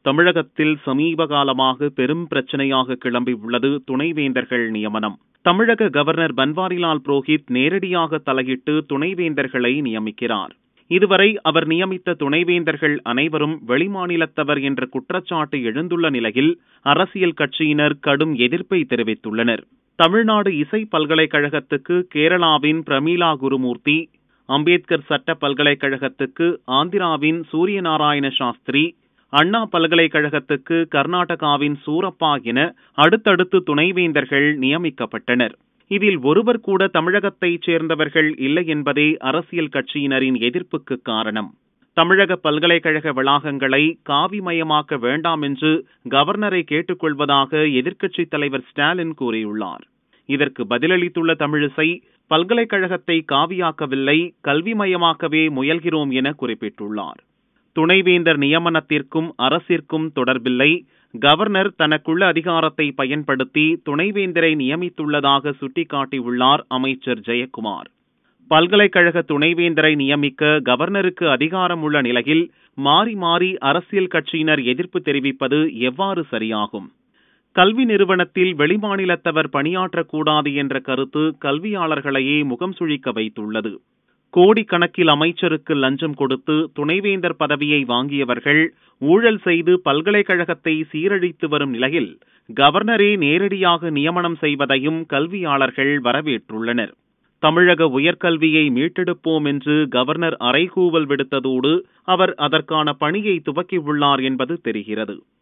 தமிழகத்தில் சமீப காலமாக பெரும் பிரச்சனையாக கிளம்பியுள்ளது துணைவேந்தர்கள் நியமனம் தமிழக கவர்னர் பன்வாரிலால் புரோஹித் நேரடியாக தலையிட்டு துணைவேந்தர்களை நியமிக்கிறார் இதுவரை அவர் நியமித்த துணைவேந்தர்கள் அனைவரும் வெளிமாநிலத்தவர் என்ற குற்றச்சாட்டு எழுந்துள்ள நிலையில் அரசியல் கட்சியினர் கடும் எதிர்ப்பை தெரிவித்துள்ளனர் தமிழ்நாடு இசை பல்கலைக்கழகத்துக்கு கேரளாவின் பிரமீளா குருமூர்த்தி அம்பேத்கர் சட்ட பல்கலைக்கழகத்துக்கு ஆந்திராவின் சூரியநாராயண சாஸ்திரி அண்ணா பல்கலைக்கழகத்துக்கு கர்நாடகாவின் சூரப்பா என அடுத்தடுத்து துணைவேந்தர்கள் நியமிக்கப்பட்டனர் இதில் ஒருவர் கூட தமிழகத்தைச் சேர்ந்தவர்கள் இல்லை என்பதே அரசியல் கட்சியினரின் எதிர்ப்புக்கு காரணம் தமிழக பல்கலைக்கழக வளாகங்களை காவிமயமாக்க வேண்டாம் என்று கவர்னரை கேட்டுக்கொள்வதாக எதிர்க்கட்சித் தலைவர் ஸ்டாலின் கூறியுள்ளார் இதற்கு பதிலளித்துள்ள தமிழிசை பல்கலைக்கழகத்தை காவியாக்கவில்லை கல்விமயமாக்கவே முயல்கிறோம் என குறிப்பிட்டுள்ளார் துணைவேந்தர் நியமனத்திற்கும் அரசிற்கும் தொடர்பில்லை கவர்னர் தனக்குள்ள அதிகாரத்தை பயன்படுத்தி துணைவேந்தரை நியமித்துள்ளதாக சுட்டிக்காட்டியுள்ளார் அமைச்சர் ஜெயக்குமார் பல்கலைக்கழக துணைவேந்தரை நியமிக்க கவர்னருக்கு அதிகாரம் உள்ள நிலையில் மாறி மாறி அரசியல் கட்சியினர் எதிர்ப்பு தெரிவிப்பது எவ்வாறு சரியாகும் கல்வி நிறுவனத்தில் வெளிமாநிலத்தவர் பணியாற்றக்கூடாது என்ற கருத்து கல்வியாளர்களையே முகம் சுழிக்க வைத்துள்ளது கோடிக்கணக்கில் அமைச்சருக்கு லஞ்சம் கொடுத்து துணைவேந்தர் பதவியை வாங்கியவர்கள் ஊழல் செய்து பல்கலைக்கழகத்தை சீரழித்து வரும் நிலையில் கவர்னரே நேரடியாக நியமனம் செய்வதையும் கல்வியாளர்கள் வரவேற்றுள்ளனர் தமிழக உயர்கல்வியை மீட்டெடுப்போம் என்று கவர்னர் அறைகூவல் விடுத்ததோடு அவர் அதற்கான பணியை துவக்கியுள்ளார் என்பது தெரிகிறது